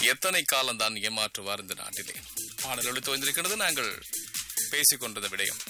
எத்தனை காலம் தான் ஏமாற்றுவார் இந்த நாட்டிலே பாடல் ஒழித்து வந்திருக்கிறது நாங்கள் பேசிக் கொண்டத விடயம்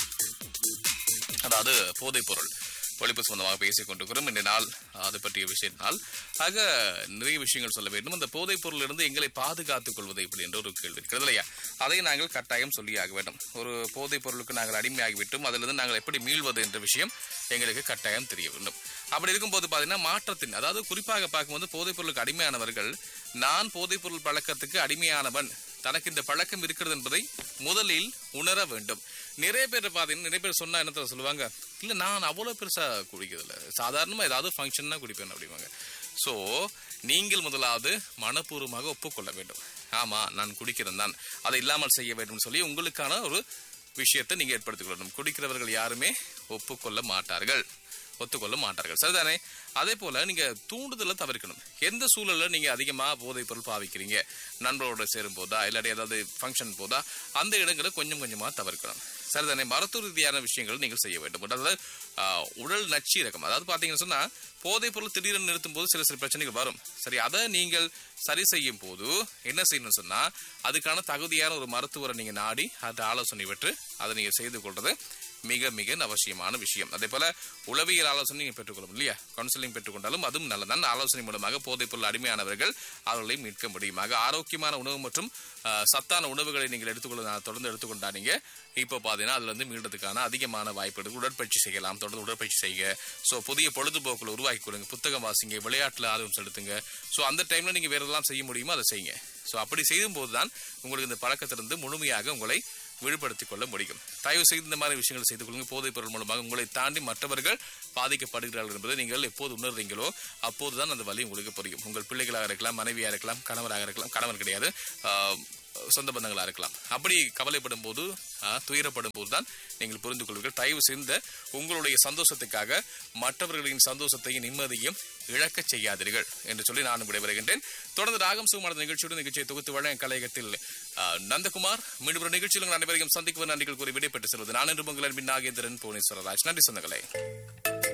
அதாவது போதைப் பொருள் ஒழிப்பு சம்பந்தமாக பேசிக் கொண்டிருக்கிறோம் இந்த நாள் அது பற்றிய விஷயத்தினால் ஆக நிறைய விஷயங்கள் சொல்ல வேண்டும் அந்த போதைப் பொருளிலிருந்து எங்களை பாதுகாத்துக் கொள்வது எப்படி என்ற ஒரு கேள்வி இருக்கிறது இல்லையா அதை நாங்கள் கட்டாயம் சொல்லியாக வேண்டும் ஒரு போதைப் பொருளுக்கு நாங்கள் அடிமையாகிவிட்டோம் அதிலிருந்து நாங்கள் எப்படி மீள்வது என்ற விஷயம் எங்களுக்கு கட்டாயம் தெரிய வேண்டும் அப்படி இருக்கும்போது பார்த்தீங்கன்னா மாற்றத்தின் அதாவது குறிப்பாக பார்க்கும்போது போதைப் பொருளுக்கு அடிமையானவர்கள் நான் போதைப் பொருள் பழக்கத்துக்கு அடிமையானவன் தனக்கு இந்த பழக்கம் இருக்கிறது என்பதை முதலில் உணர வேண்டும் நிறைய பேர் பார்த்தீங்கன்னா நிறைய பேர் சொன்னா என்ன தெரியுமா சொல்லுவாங்க இல்ல நான் அவ்வளவு பெருசா குடிக்கிறதில்ல சாதாரணமா ஏதாவது ஃபங்க்ஷன்னா குடிப்பேன் அப்படிவாங்க சோ நீங்கள் முதலாவது மனப்பூர்வமாக ஒப்புக்கொள்ள வேண்டும் ஆமா நான் குடிக்கிறேன் தான் அதை இல்லாமல் செய்ய வேண்டும் சொல்லி உங்களுக்கான ஒரு விஷயத்தை நீங்க ஏற்படுத்திக் கொள்ளணும் குடிக்கிறவர்கள் யாருமே ஒப்புக்கொள்ள மாட்டார்கள் ஒத்துக்கொள்ள மாட்டார்கள் சரிதானே அதே போல நீங்க தூண்டுதலை தவிர்க்கணும் எந்த சூழல்ல நீங்க அதிகமா போதைப் பொருள் பாவிக்கிறீங்க நண்பர்களோட சேரும் போதா இல்லாட்டி ஏதாவது ஃபங்க்ஷன் போதா அந்த இடங்களை கொஞ்சம் கொஞ்சமா தவிர்க்கணும் சரிதானே மருத்துவ ரீதியான விஷயங்கள் நீங்கள் செய்ய வேண்டும் அதாவது ஆஹ், உடல் நச்சீரகம் அதாவது பாத்தீங்கன்னு சொன்னா போதைப் பொருள் திடீரென நிறுத்தும் போது சில சில பிரச்சனைகள் வரும் சரி அதை நீங்கள் சரி செய்யும் போது என்ன செய்யணும்னு சொன்னா அதுக்கான தகுதியான ஒரு மருத்துவரை நீங்க நாடி அதை ஆலோசனை பெற்று அதை நீங்க செய்து கொள்றது மிக மிக அவசியமான விஷயம் அதே போல உளவியல் ஆலோசனை நீங்க பெற்றுக்கொள்ளும் இல்லையா கவுன்சிலிங் பெற்றுக்கொண்டாலும் அதுவும் நல்லதான் ஆலோசனை மூலமாக போதைப் பொருள் அடிமையானவர்கள் அவர்களை மீட்க முடியுமாக ஆரோக்கியமான உணவு மற்றும் ஆஹ், சத்தான உணவுகளை நீங்கள் எடுத்துக்கொள்ள நான் தொடர்ந்து எடுத்துக்கொண்டா நீங்க இப்போ பாத்தீங்கன்னா அதுல இருந்து மீள்றதுக்கான அதிகமான வாய்ப்பு இருக்கு உடற்பயிற்சி செய்யலாம் தொடர்ந்து உடற்பயிற்சி செய்யுங்க ஸோ புதிய பொழுதுபோக்குகளை உருவாக்கி கொடுங்க புத்தகம் வாசிங்க விளையாட்டுல ஆர்வம் செலுத்துங்க ஸோ அந்த டைம்ல நீங்க வேற எதெல்லாம் செய்ய முடியுமோ அதை செய்யுங்க ஸோ அப்படி செய்யும் போதுதான் உங்களுக்கு இந்த பழக்கத்திலிருந்து முழுமையாக உங்களை விடுபடுத்திக் கொள்ள முடியும் தயவு செய்து இந்த மாதிரி விஷயங்கள் செய்து கொள்ளுங்க போதைப் பொருள் மூலமாக உங்களை தாண்டி மற்றவர்கள் பாதிக்கப்படுகிறார்கள் என்பதை நீங்கள் எப்போது உணர்றீங்களோ அப்போதுதான் அந்த வலி உங்களுக்கு புரியும் உங்கள் பிள்ளைகளாக இருக்கலாம் மனைவியாக இருக்கலாம் கணவராக இருக்கலாம் கணவன் கிடையாது ஆஹ், சொந்த பந்தங்களா இருக்கலாம் அப்படி கவலைப்படும் போது ஆஹ், துயரப்படும் போதுதான் நீங்கள் புரிந்து கொள்வீர்கள் தயவு செய்த உங்களுடைய சந்தோஷத்துக்காக மற்றவர்களின் சந்தோஷத்தையும் நிம்மதியும் இழக்கச் செய்யாதீர்கள் என்று சொல்லி நான் விடைபெறுகின்றேன் தொடர்ந்து ராகம் சுகுமார் நிகழ்ச்சியோடு நிகழ்ச்சியை தொகுத்து வழங்க கலையகத்தில் ஆஹ், நந்தகுமார் மீண்டும் ஒரு நிகழ்ச்சியில் உங்கள் அனைவரையும் சந்திக்கும் நன்றிகள் கூறி விடைபெற்று செல்வது நான் என்று உங்கள் அன்பின் நாகேந்திரன் புவனேஸ்வரராஜ் நன்றி சொந்தங்களே